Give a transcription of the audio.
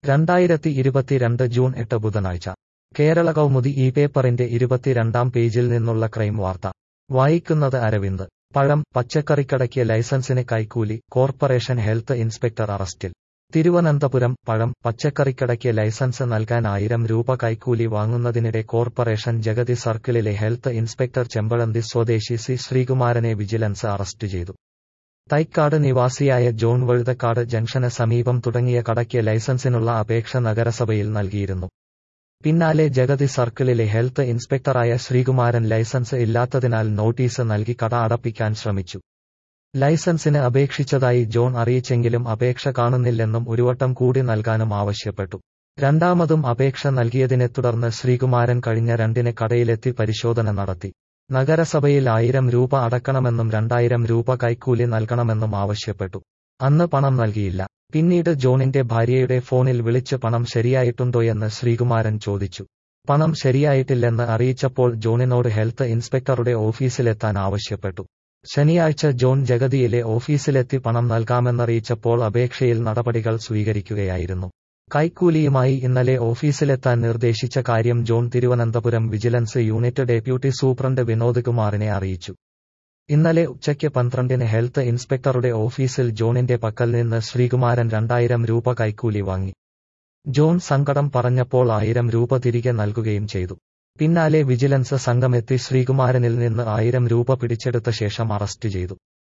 രണ്ടായിരത്തി ഇരുപത്തിരണ്ട് ജൂൺ എട്ട് ബുധനാഴ്ച കേരള കൗമുദി ഈ പേപ്പറിന്റെ ഇരുപത്തിരണ്ടാം പേജിൽ നിന്നുള്ള ക്രൈം വാർത്ത വായിക്കുന്നത് അരവിന്ദ് പഴം പച്ചക്കറിക്കടയ്ക്ക് ലൈസൻസിന് കൈക്കൂലി കോർപ്പറേഷൻ ഹെൽത്ത് ഇൻസ്പെക്ടർ അറസ്റ്റിൽ തിരുവനന്തപുരം പഴം പച്ചക്കറിക്കടയ്ക്ക് ലൈസൻസ് നൽകാൻ ആയിരം രൂപ കൈക്കൂലി വാങ്ങുന്നതിനിടെ കോർപ്പറേഷൻ ജഗതി സർക്കിളിലെ ഹെൽത്ത് ഇൻസ്പെക്ടർ ചെമ്പഴന്തി സ്വദേശി സി ശ്രീകുമാരനെ വിജിലൻസ് അറസ്റ്റ് ചെയ്തു തൈക്കാട് നിവാസിയായ ജോൺ വഴുതക്കാട് ജംഗ്ഷന് സമീപം തുടങ്ങിയ കടയ്ക്ക് ലൈസൻസിനുള്ള അപേക്ഷ നഗരസഭയിൽ നൽകിയിരുന്നു പിന്നാലെ ജഗതി സർക്കിളിലെ ഹെൽത്ത് ഇൻസ്പെക്ടറായ ശ്രീകുമാരൻ ലൈസൻസ് ഇല്ലാത്തതിനാൽ നോട്ടീസ് നൽകി കട അടപ്പിക്കാൻ ശ്രമിച്ചു ലൈസൻസിന് അപേക്ഷിച്ചതായി ജോൺ അറിയിച്ചെങ്കിലും അപേക്ഷ കാണുന്നില്ലെന്നും ഒരുവട്ടം കൂടി നൽകാനും ആവശ്യപ്പെട്ടു രണ്ടാമതും അപേക്ഷ നൽകിയതിനെ തുടർന്ന് ശ്രീകുമാരൻ കഴിഞ്ഞ രണ്ടിന് കടയിലെത്തി പരിശോധന നടത്തി നഗരസഭയിൽ ആയിരം രൂപ അടക്കണമെന്നും രണ്ടായിരം രൂപ കൈക്കൂലി നൽകണമെന്നും ആവശ്യപ്പെട്ടു അന്ന് പണം നൽകിയില്ല പിന്നീട് ജോണിന്റെ ഭാര്യയുടെ ഫോണിൽ വിളിച്ച് പണം ശരിയായിട്ടുണ്ടോയെന്ന് ശ്രീകുമാരൻ ചോദിച്ചു പണം ശരിയായിട്ടില്ലെന്ന് അറിയിച്ചപ്പോൾ ജോണിനോട് ഹെൽത്ത് ഇൻസ്പെക്ടറുടെ ഓഫീസിലെത്താൻ ആവശ്യപ്പെട്ടു ശനിയാഴ്ച ജോൺ ജഗതിയിലെ ഓഫീസിലെത്തി പണം നൽകാമെന്നറിയിച്ചപ്പോൾ അപേക്ഷയിൽ നടപടികൾ സ്വീകരിക്കുകയായിരുന്നു കൈക്കൂലിയുമായി ഇന്നലെ ഓഫീസിലെത്താൻ നിർദ്ദേശിച്ച കാര്യം John Thiruvananthapuram vigilance unit deputy superintendent Vinod കുമാറിനെ അറിയിച്ചു ഇന്നലെ ഉച്ചയ്ക്ക് പന്ത്രണ്ടിന് ഹെൽത്ത് ഇൻസ്പെക്ടറുടെ ഓഫീസിൽ ജോണിന്റെ പക്കൽ നിന്ന് ശ്രീകുമാരൻ രണ്ടായിരം രൂപ കൈക്കൂലി വാങ്ങി ജോൺ സങ്കടം പറഞ്ഞപ്പോൾ ആയിരം രൂപ തിരികെ നൽകുകയും ചെയ്തു പിന്നാലെ വിജിലൻസ് സംഘമെത്തി ശ്രീകുമാരനിൽ നിന്ന് ആയിരം രൂപ പിടിച്ചെടുത്ത ശേഷം അറസ്റ്റ് ചെയ്തു